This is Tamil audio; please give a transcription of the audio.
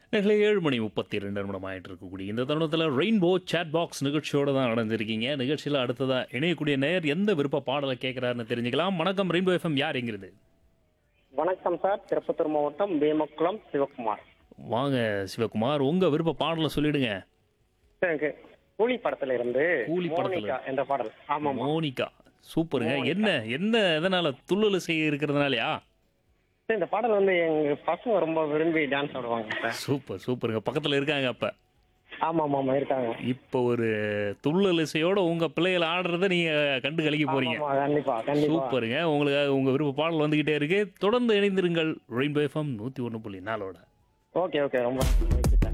நேரில் ஏழு மணி முப்பத்தி ரெண்டு நிமிடம் ஆயிட்டு இருக்கக்கூடிய இந்த தருணத்தில் ரெயின்போ சேட் பாக்ஸ் நிகழ்ச்சியோட தான் நடந்திருக்கீங்க நிகழ்ச்சியில் அடுத்ததாக இணையக்கூடிய நேயர் எந்த விருப்ப பாடலை கேட்குறாருன்னு தெரிஞ்சுக்கலாம் வணக்கம் ரெயின்போ எஃப்எம் யார் எங்கிறது வணக்கம் சார் திருப்பத்தூர் மாவட்டம் பீமக்குளம் சிவகுமார் வாங்க சிவகுமார் உங்கள் விருப்ப பாடலை சொல்லிடுங்க சார், எனக்கு கூலி படத்துல இருந்து கூலி படத்துல மோனிகா என்ற பாடல் ஆமாம் மோனிகா சூப்பருங்க என்ன என்ன எதனால துள்ளல் செய்ய இருக்கிறதுனாலயா சார் இந்த பாடல் வந்து எங்க பசங்க ரொம்ப விரும்பி டான்ஸ் ஆடுவாங்க சார் சூப்பர் சூப்பருங்க பக்கத்தில் இருக்காங்க அப்போ ஆமா ஆமா ஆமா இருக்காங்க இப்போ ஒரு துள்ளல் இசையோட உங்கள் பிள்ளைகள் ஆடுறத நீங்கள் கண்டு கலக்கி போறீங்க ஆமா கண்டிப்பா கண்டிப்பா சூப்பருங்க உங்களுக்கு உங்கள் விருப்ப பாடல் வந்துக்கிட்டே இருக்கு தொடர்ந்து இணைந்திருங்கள் ரெயின்போ எஃப்எம் நூற்றி ஒன்று புள்ளி நாலோட ஓகே ஓகே ரொம்ப